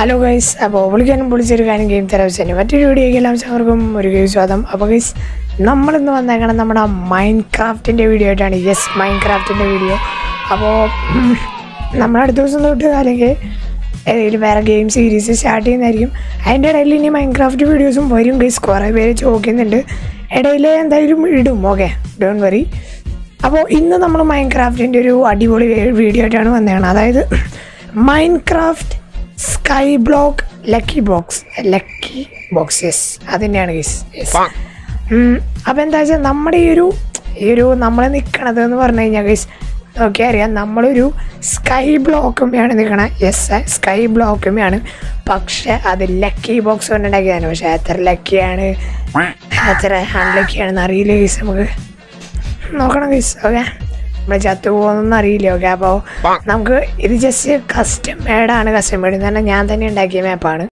Hello guys അപ്പോൾ വിളിക്കാനും വിളിച്ചൊരു കാര്യം ഗെയിം തരാവശ്യം മറ്റൊരു വീഡിയോയ്ക്ക് എല്ലാം അവർക്കും ഒരു ഗെയിം സ്വാഗതം അപ്പോൾ ഗൈസ് നമ്മളിന്ന് വന്നേക്കണം നമ്മുടെ മൈൻഡ് ക്രാഫ്റ്റിൻ്റെ വീഡിയോ ആയിട്ടാണ് യെസ് മൈൻഡ് ക്രാഫ്റ്റിൻ്റെ വീഡിയോ അപ്പോൾ നമ്മൾ അടുത്ത ദിവസം തൊട്ട് അല്ലെങ്കിൽ ഏതെങ്കിലും വേറെ ഗെയിം സീരീസ് സ്റ്റാർട്ട് ചെയ്യുന്നതായിരിക്കും അതിൻ്റെ ഇടയിൽ ഇനി മൈൻഡ് ക്രാഫ്റ്റ് വീഡിയോസും വരും ഗൈസ് കുറേ പേര് ചോദിക്കുന്നുണ്ട് ഇടയിൽ എന്തായാലും ഇടും ഓക്കെ ഡോൺ വറി അപ്പോൾ ഇന്ന് നമ്മൾ മൈൻഡ് ക്രാഫ്റ്റിൻ്റെ ഒരു അടിപൊളി വീഡിയോ ആയിട്ടാണ് വന്നതാണ് അതായത് Minecraft sky block lucky box lucky box yes അതിൻ്റെയാണ് ഗീസ് യെസ് അപ്പോൾ എന്താ വെച്ചാൽ നമ്മുടെ ഈ ഒരു ഈ ഒരു നമ്മൾ നിൽക്കണത് എന്ന് പറഞ്ഞു കഴിഞ്ഞാൽ ഗൈസ് നോക്കിയാൽ അറിയാം നമ്മളൊരു സ്കൈ ബ്ലോക്കുമ്മയാണ് നിൽക്കണത് യെസ് സ്കൈ ബ്ലോക്കുമ്മയാണ് പക്ഷെ അത് ലക്കി ബോക്സ് കൊണ്ടുണ്ടാക്കിയതാണ് പക്ഷെ എത്ര ലക്കിയാണ് എത്ര അൺലക്കിയാണെന്ന് അറിയില്ല ഗൈസ് നമുക്ക് നോക്കണം ഗൈസ് ഓക്കെ നമ്മൾ ചത്തു പോകുന്നൊന്നും അറിയില്ല ഓക്കെ അപ്പോൾ നമുക്ക് ഇത് ജസ്റ്റ് കസ്റ്റം മേഡാണ് കസ്റ്റം മേഡ് എന്ന് പറഞ്ഞാൽ ഞാൻ തന്നെ ഉണ്ടാക്കിയ മാപ്പാണ്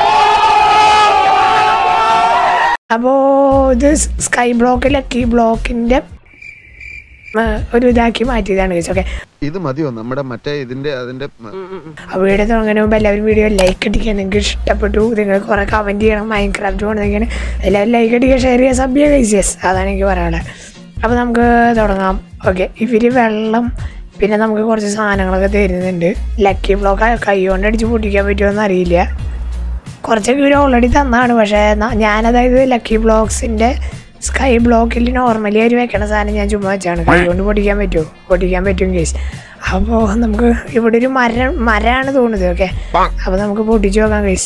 അപ്പോൾ ഇത് സ്കൈ ബ്ലോക്ക് ലക്കി ബ്ലോക്കിൻ്റെ ഒരു ഇതാക്കി മാറ്റിയതാണ് ഗൈസ് ഓക്കെ ഇത് മതിയോ നമ്മുടെ മറ്റേ ഇതിന്റെ അതിന്റെ മ- അപ്പോൾ വീഡിയോ തുടങ്ങുന്നതിന് മുമ്പ് എല്ലാവരും വീഡിയോ ലൈക്ക് അടിക്കുക നിങ്ങൾക്ക് ഇഷ്ടപ്പെട്ടു നിങ്ങൾ കുറേ കമൻറ്റ് ചെയ്യണം മൈൻഡ് ക്രാഫ്റ്റ് കൊണ്ടിരിക്കുകയാണ് എല്ലാവരും ലൈക്ക് അടിക്കുക ഷെയർ ചെയ്യുക സബ് ചെയ്യുക ഗൈസ് യെസ് അതാണ് എനിക്ക് പറയാനുള്ളത് അപ്പോൾ നമുക്ക് തുടങ്ങാം ഓക്കെ ഇവർ വെള്ളം പിന്നെ നമുക്ക് കുറച്ച് സാധനങ്ങളൊക്കെ തരുന്നുണ്ട് ലക്കി ബ്ലോക്ക് കൈ കൊണ്ട് അടിച്ച് പൊട്ടിക്കാൻ പറ്റുമോയെന്ന് അറിയില്ല കുറച്ചൊക്കെ ഇവർ ഓൾറെഡി തന്നാണ് പക്ഷേ ന- ഞാനതായത് ലക്കി ബ്ലോക്സിൻ്റെ സ്കൈ ബ്ലോക്കിൽ നോർമലി അവർ വെക്കണ സാധനം ഞാൻ ചുമ്മാ വെച്ചാണ് കൈ കൊണ്ട് പൊട്ടിക്കാൻ പറ്റുമോ പൊട്ടിക്കാൻ പറ്റും കേസ് അപ്പോൾ നമുക്ക് ഇവിടെ ഒരു മരം മരമാണ് തോന്നുന്നത് ഓക്കെ അപ്പോൾ നമുക്ക് പൊട്ടിച്ചു നോക്കാം കേസ്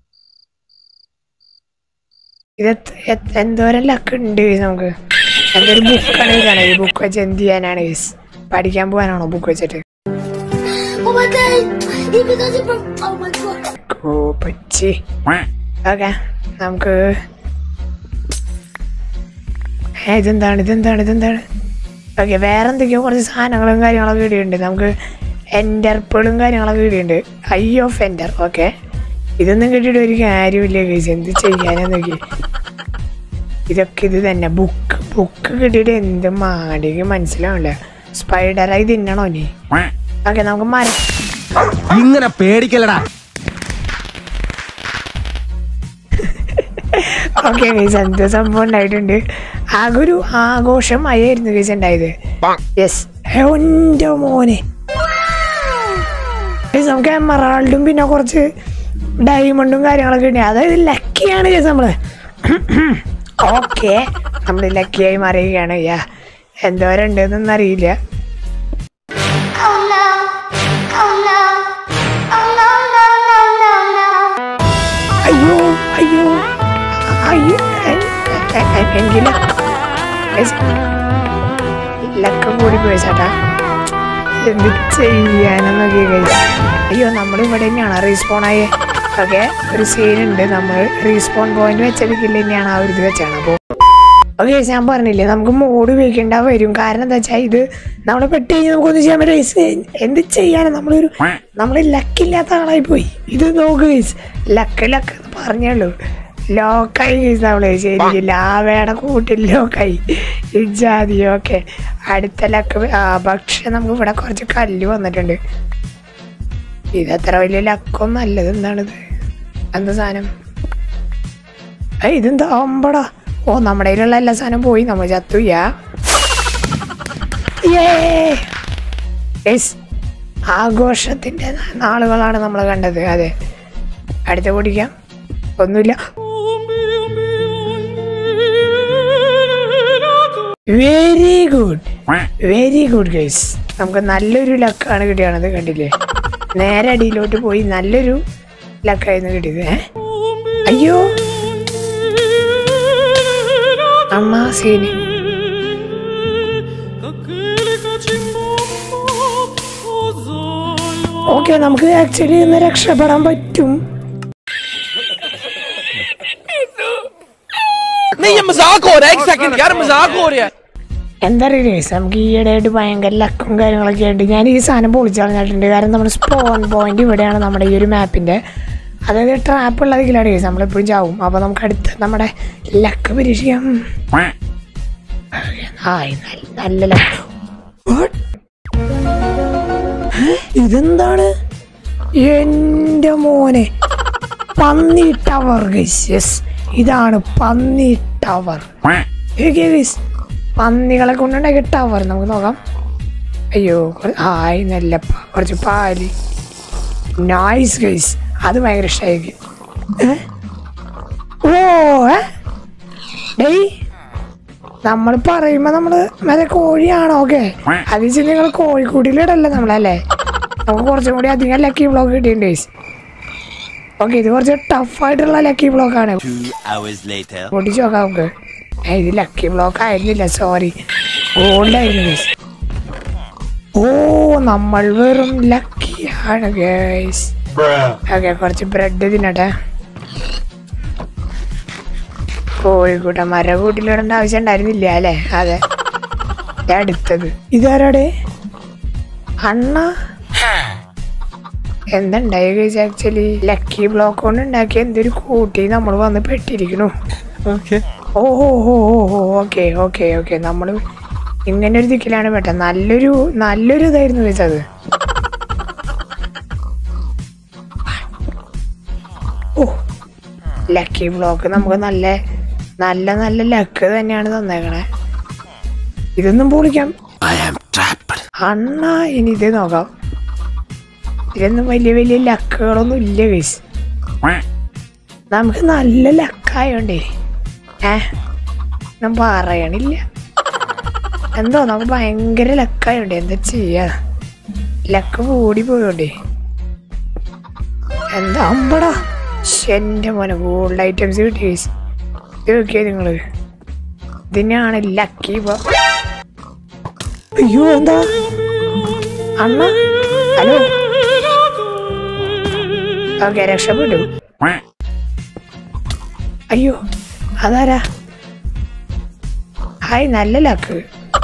ഇത് എത്ര- എത്ര- എന്തോരം ലക്ക് ഉണ്ട് guys നമുക്ക് എന്തൊരു ബുക്കാണ് ഇതാണ് ഈ ബുക്ക് വെച്ച് എന്ത് ചെയ്യാനാണ് കേസ് പഠിക്കാൻ പോകാനാണോ ബുക്ക് വെച്ചിട്ട് Oh my god! He because it from. Oh my god! കോപ്പച്ചി ഓക്കെ നമുക്ക് ഏ, ഇതെന്താണ് ഇതെന്താണ് ഇതെന്താണ് ഓക്കെ വേറെ എന്തൊക്കെയോ കുറച്ച് സാധനങ്ങളും കാര്യങ്ങളൊക്കെ ഇടിയുണ്ട് നമുക്ക് എൻ്റർപ്പിളും കാര്യങ്ങളൊക്കെ ഇടിയുണ്ട് ഐ ഓഫ് എൻ്റർ ഓക്കെ ഇതൊന്നും കിട്ടിയിട്ട് ഒരു കാര്യമില്ല കേസ് എന്ത് ചെയ്യാനെന്നൊക്കെ ഇതൊക്കെ ഇത് തന്നെ ബുക്ക് ബുക്ക് കിട്ടിയിട്ട് എന്ത് മാടിക്ക് മനസ്സിലാവില്ല സ്പൈഡറായി തിന്നണോ നീ ഓക്കെ നമുക്ക് മരം ഇങ്ങനെ പേടിക്കലടാ ഓക്കെ ഗൈസ് എന്ത് സംഭവം ഉണ്ടായിട്ടുണ്ട് ആകെ ഒരു ആഘോഷമായിരുന്നു ഗൈസ് ഉണ്ടായത് യെസ് എൻ്റെ മോനെ ഗൈസ് നമുക്ക് എമറാൾഡും പിന്നെ കുറച്ച് ഡയമണ്ടും കാര്യങ്ങളൊക്കെ ഉണ്ട് അതായത് ലക്കിയാണ് ഗൈസ് നമ്മള് ഓക്കെ നമ്മൾ ലക്കിയായി മാറിയിരിക്കുകയാണ് യാ എന്തോരം ഉണ്ടെന്നൊന്നും അറിയില്ല Oh no! Oh no! Oh no no no no no! അയ്യോ അയ്യോ അയ്യോ എ- എ- എ- എങ്കിലും ലക്കം കൂടി പോയി ചേട്ടാ എന്ത് ചെയ്യാനെന്നൊക്കെ കഴിച്ചു അയ്യോ നമ്മൾ ഇവിടെ തന്നെയാണ് റീസ്പോൺ ആയേ ഓക്കെ ഒരു സീൻ ഉണ്ട് നമ്മൾ റീസ്പോൺ പോയിന്റ് വെച്ചെടുക്കില്ല തന്നെയാണ് ആ ഒരു ഇത് വെച്ചാണ് അപ്പോൾ ഓക്കെ ഞാൻ പറഞ്ഞില്ലേ നമുക്ക് മോഡ് ഉപയോഗിക്കേണ്ട വരും കാരണം എന്താ വെച്ചാൽ ഇത് നമ്മൾ പെട്ട് കഴിഞ്ഞാൽ നമുക്കൊന്നും ചെയ്യാൻ പറ്റില്ല എന്ത് ചെയ്യാനും നമ്മളൊരു നമ്മൾ ലക്കില്ലാത്ത ആളായി പോയി ഇത് നോക്ക് ഗൈസ് ലക്ക് ലക്ക് എന്ന് പറഞ്ഞുള്ളൂ ലോക്കായി ഗൈസ് നമ്മള് ശരി ലാവയുടെ കൂട്ടിൽ ലോക്കായി ഇജാതി ഓക്കെ അടുത്ത ലക്ക് ആ പക്ഷെ നമുക്ക് ഇവിടെ കുറച്ച് കല്ല് വന്നിട്ടുണ്ട് ഇതത്ര വലിയ ലക്കൊന്നും അല്ലത് എന്താണിത് എന്താ സാധനം ഏയ് ഇതെന്താ അമ്പടാ ഓ നമ്മുടെ കയ്യിലുള്ള എല്ലാ സാധനം പോയി നമ്മൾ ചത്തുയ്യാ ആഘോഷത്തിന്റെ നാളുകളാണ് നമ്മൾ കണ്ടത് അതെ അടുത്ത കുടിക്കാം ഒന്നുമില്ല very good very good guys നമുക്ക് നല്ലൊരു ലക്കാണ് കിട്ടിയാണത് കണ്ടില്ലേ നേരെ അടിയിലോട്ട് പോയി നല്ലൊരു ലക്കായിരുന്നു കിട്ടിയത് ഏ അയ്യോ അമ്മ സീന് ഓക്കെ നമുക്ക് ആക്ച്വലി ഇന്ന് രക്ഷപ്പെടാൻ പറ്റും नहीं ये मजाक हो रहा है एक सेकंड यार मजाक हो रहा है എന്താ അറിയില്ല guys, നമുക്ക് ഈയിടെയായിട്ട് ഭയങ്കര ലക്കും കാര്യങ്ങളൊക്കെ ആയിട്ട് ഞാൻ ഈ സാധനം പൊളിച്ചു കളഞ്ഞിട്ടുണ്ട് കാരണം നമ്മുടെ സ്പോൺ പോയിന്റ് ഇവിടെയാണ് നമ്മുടെ ഈ ഒരു മാപ്പിന്റെ അതായത് ട്രാപ്പ് ഉള്ളതെങ്കിലാണ് കേസ് നമ്മളെപ്പോഴും ചാവും അപ്പോൾ നമുക്ക് അടുത്ത നമ്മുടെ ലക്ക് പരീക്ഷിക്കാം ഹായ് നല്ല- നല്ല ലക്ക് ഇതെന്താണ് എൻ്റെ മോനെ പന്നി ടവർ ഗൈസ് യെസ് ഇതാണ് പന്നി ടവർ ഗൈസ് പന്നികളെ കൊണ്ടുണ്ടാക്കിയ ടവർ നമുക്ക് നോക്കാം അയ്യോ കുറ- ഹായ് നെല്ലപ്പ കുറച്ച് പാല് നൈസ് ഗൈസ് അത് ഭയങ്കര ഇഷ്ടമായിരിക്കും ഏ? ഓ ഏ? ഡേയ് നമ്മൾ പറയുമ്പോ നമ്മള് മറ്റേ കോഴിയാണോ ഓക്കെ അത് വെച്ച് നിങ്ങൾ കോഴിക്കൂട്ടിലിടല്ലേ നമ്മളല്ലേ നമുക്ക് കുറച്ചും കൂടി അധികം ലക്കി ബ്ലോക്ക് കിട്ടിയിട്ടുണ്ട് ഗൈസ് ഓക്കെ ഇത് കുറച്ച് ടഫായിട്ടുള്ള ലക്കി ബ്ലോക്ക് ആണ് hours later. പൊട്ടിച്ച് നോക്കാം നമുക്ക് ഏ, ഇത് ലക്കി ബ്ലോക്ക് ആയിരുന്നില്ല സോറി ഗോൾഡ് ആയിരുന്നു ഗൈസ് ഓ നമ്മൾ വെറും ലക്കിയാണ് ഗൈസ് ഓക്കെ കുറച്ച് ബ്രെഡ് തിന്നട്ടെ കോഴിക്കൂട്ട മര കൂട്ടിലിടേണ്ട ആവശ്യം ഉണ്ടായിരുന്നില്ല അല്ലേ അതെ ഇത് അടുത്തത് ഇതാരാടെ അണ്ണ എന്തുണ്ടായി കഴിച്ച ആക്ച്വലി ലക്കി ബ്ലോക്ക് കൊണ്ട് ഉണ്ടാക്കിയ എന്തൊരു കൂട്ടി നമ്മൾ വന്ന് പെട്ടിരിക്കണു ഓ ഓ ഓ ഓ ഓ ഓക്കെ ഓക്കെ ഓക്കെ നമ്മൾ ഇങ്ങനെ ഒരു ദിക്കിലാണ് പെട്ട നല്ലൊരു നല്ലൊരു ഇതായിരുന്നു വെച്ചത് ഓ ലക്കി ബ്ലോക്ക് നമുക്ക് നല്ല നല്ല നല്ല ലക്ക് തന്നെയാണ് തന്നേക്കണേ ഇതൊന്നും പൊളിക്കാം അണ്ണ ഇനി ഇത് നോക്കാം ഇതിലൊന്നും വലിയ വലിയ ലക്കുകളൊന്നും ഇല്ല കേസ് നമുക്ക് നല്ല ലക്കായോണ്ടേ ഏ ഞാൻ പറയണില്ല എന്തോ നമുക്ക് ഭയങ്കര ലക്കായോണ്ടേ എന്താ ചെയ്യാ ലക്ക് കൂടി പോയോണ്ടേ എന്താ അമ്പടാ ശ്ശെ, എന്റെ മോനെ ഗോൾഡ് ഐറ്റംസ് കിട്ടി കേസ് ഇത് നോക്കിയാ നിങ്ങള് ഇതിനാണ് ലക്കി ഇപ്പൊ അയ്യോ എന്താ അണ്ണ ഹലോ ഓക്കെ രക്ഷപ്പെട്ടു അയ്യോ അതാരാ ഹായ് നല്ല ലക്ക്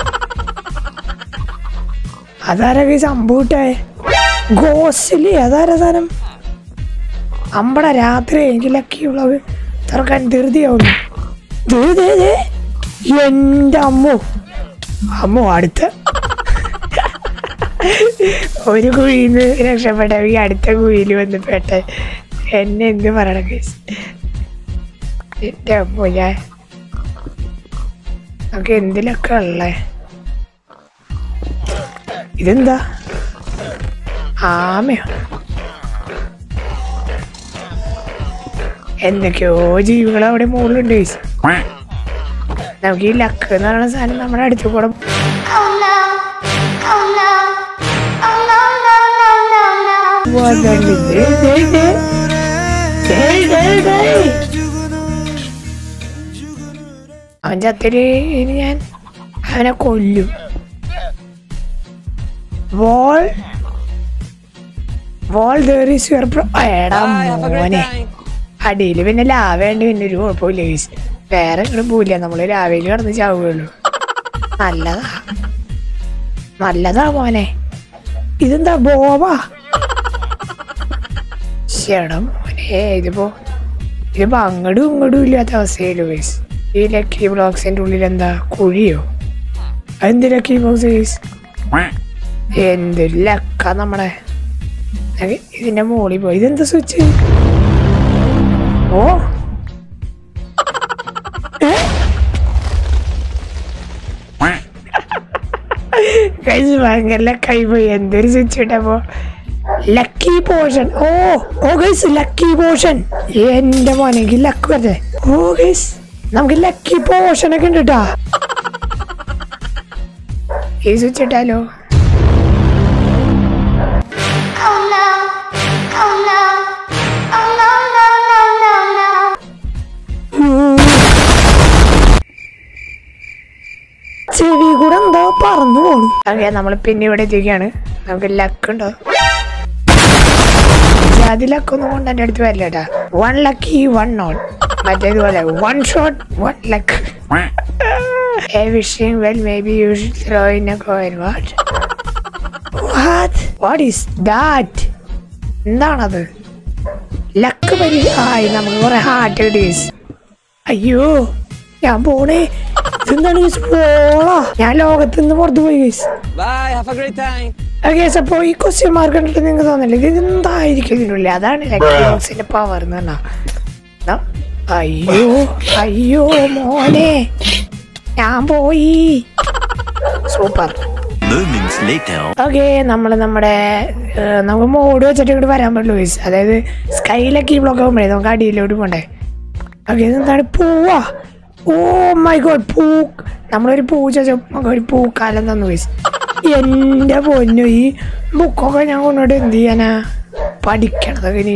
അതാരാ കൈ സംഭവിട്ടേ ഗോസില് അതാരാ സാധനം അമ്പട രാത്രി എനിക്ക് ലക്കിയുള്ളത് തുറക്കാൻ ധൃതിയാവുന്നു ദേ, ദേ, ദേ. എന്റെ അമ്മോ അമ്മോ അടുത്ത ഒരു കുഴിയിൽ നിന്ന് രക്ഷപ്പെട്ടവി അടുത്ത കുഴിയിൽ വന്ന് പെട്ട എന്നെ എന്ത് പറയണം കേസ് എന്റെ അമ്മോ ഞാൻ നമുക്ക് എന്തിലൊക്കെ ഉള്ളേ ഇതെന്താ ആമയോ എന്തൊക്കെയോ ജീവികൾ അവിടെ മുകളിലുണ്ട് guys. നമുക്ക് ഈ ലക്ക് എന്ന് പറയുന്ന സാധനം നമ്മുടെ അടുത്ത് കൂടെ Oh no. Oh no. Oh no, no, no, no, no. വന്നിട്ടുണ്ട്. ദേ, ദേ, ദേ. ദേ, ദേ, ദേ. അവൻ ചത്തിരി ഇനി ഞാൻ അവനെ കൊല്ലും വോൾ വോൾ ദേർ എടാ മോനെ അടിയിൽ പിന്നെ ലാവേണ്ട പിന്നെ ഒരു കുഴപ്പമില്ല ഗൈസ് വേറെ ഇങ്ങോട്ട് പോവില്ല നമ്മള് രാവിലെ കിടന്ന് ചാവുകയുള്ളൂ നല്ലതാ നല്ലതാ മോനെ ഇതെന്താ ബോബാ ചേടാ മോനെ ഇതിപ്പോ ഇതിപ്പോ അങ്ങടും ഇങ്ങടും ഇല്ലാത്ത അവസ്ഥയില് ഗൈസ് ഈ ലക്കി ബ്ലോക്സിന്റെ ഉള്ളിൽ എന്താ കുഴിയോ അതെന്ത് ലക്കി ബോക്സ് ഗൈസ് എന്തൊരു ലക്ക നമ്മുടെ നമുക്ക് ഇതിന്റെ മുകളിൽ പോയി ഇതെന്താ സ്വിച്ച് ഓ കഴിച്ച് ഭയങ്കര ലക്കായി പോയി എന്തൊരു സ്വിച്ച് ഇട്ടപ്പോ ലക്കി പോഷൻ ഓ ഓ ഗൈസ് ലക്കി പോഷൻ എന്റെ മോനെങ്കിൽ ലക്ക് വരട്ടെ ഓ ഗൈസ് നമുക്ക് ലക്കി പോഷൻ ഒക്കെ ഉണ്ട് കേട്ടാ ഈ സ്വിച്ച് ഇട്ടാലോ Oh no. Oh no. Oh no, no, no, no, no. ചെവി കൂടെ എന്തോ പറന്നു പോണു ഓക്കെ നമ്മൾ പിന്നെ ഇവിടെ എത്തിക്കുകയാണ് നമുക്ക് ലക്ക് ഉണ്ടോ ജാതി ലക്കൊന്നും കൊണ്ട് എൻ്റെ അടുത്ത് വരില്ല കേട്ടാ വൺ ലക്കി വൺ നോട്ട് മറ്റേതുപോലെ one shot one luck A wishing well, maybe you should throw in a coin. What? What? What is that? എന്താണത് ലക്ക് പരി ആയി നമുക്ക് കുറെ ഹാർട്ട് കിട്ടീസ് അയ്യോ ഞാൻ പോണേ ഇതെന്താണ് ഗൈസ് പോളാ ഞാൻ ലോകത്ത് നിന്ന് പുറത്തു പോയി guys Bye, have a great time. Okay അപ്പോൾ ഈ ക്വസ്റ്റ്യൻ മാർക്ക് കണ്ടിട്ട് നിങ്ങൾക്ക് തോന്നില്ല ഇത് എന്തായിരിക്കും ഇതിനുള്ളിൽ അതാണ് ലക്കി ബോക്സിന്റെ പവർ എന്ന് പറഞ്ഞാ ദാ, അയ്യോ അയ്യോ മോനെ ഞാൻ പോയി സൂപ്പർ Moments later. ഓക്കെ നമ്മൾ നമ്മുടെ ഏഹ്, നമുക്ക് മോഡ് വെച്ചിട്ട് ഇങ്ങോട്ട് വരാൻ പറ്റുള്ളൂ guys. അതായത് സ്കൈലൊക്കെ ഈ ബ്ലോക്ക് ആകുമ്പോഴേ നമുക്ക് അടിയിലോട്ട് പോണ്ടേ ഓക്കെ ഇതെന്താണ് പൂവാ ഓ മൈ ഗോഡ് പൂ നമ്മളൊരു പൂ ചോദിച്ചു നമുക്ക് ഒരു പൂക്കാലം തന്നു guys. എൻ്റെ പൊന്നു ഈ ബുക്കൊക്കെ ഞാൻ കൊണ്ടുപോയിട്ട് എന്ത് ചെയ്യാനാ പഠിക്കണതൊക്കെ ഇനി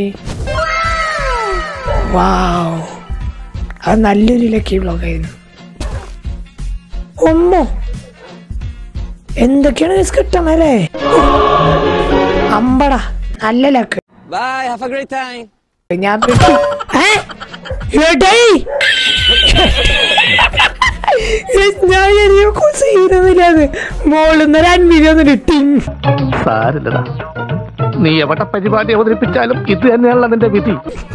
വാവ് അത് നല്ലൊരു ലക്കി ബ്ലോക്ക് ആയിരുന്നു ഒമ്മോ എന്തൊക്കെയാണ് guys കിട്ടണല്ലേ അമ്പടാ നല്ല luck Bye, have a great time. ഞാൻ പെട്ടു. ഏ? എടേയ്! ഞാൻ എനിക്ക് ചെയ്യുന്നില്ല അത് മോളിന്ന് ഒരു അൻപത് വന്നിട്ട് ടിങ് സാരില്ലടാ നീ എവിടെ പരിപാടി അവതരിപ്പിച്ചാലും ഇത് തന്നെയാണല്ലോ നിന്റെ വിധി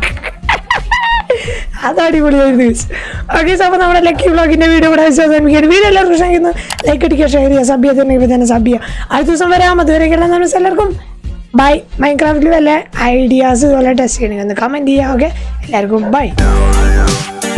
അത് അടിപൊളിയായിരുന്നു ഓക്കെ അപ്പോൾ നമ്മുടെ ലക്കി വ്ളോഗിന്റെ വീഡിയോ ഇവിടെ അവസാനിപ്പിക്കുകയാണ് വീഡിയോ എല്ലാവർക്കും ഇഷ്ടമായിരുന്നു ലൈക്ക് അടിക്കുക ഷെയർ ചെയ്യുക സബ് ചെയ്യുക തന്നെ സബ് ചെയ്യുക അടുത്ത ദിവസം വരാം അതുവരെയൊക്കെയുള്ള നമ്മൾ എല്ലാവർക്കും ബൈ മൈൻക്രാഫ്റ്റിൽ വല്ല ഐഡിയാസ് ഇതുപോലെ ടെസ്റ്റ് ചെയ്യണമെങ്കിൽ ഒന്ന് കമൻറ്റ് ചെയ്യുക ഓക്കെ എല്ലാവർക്കും ബൈ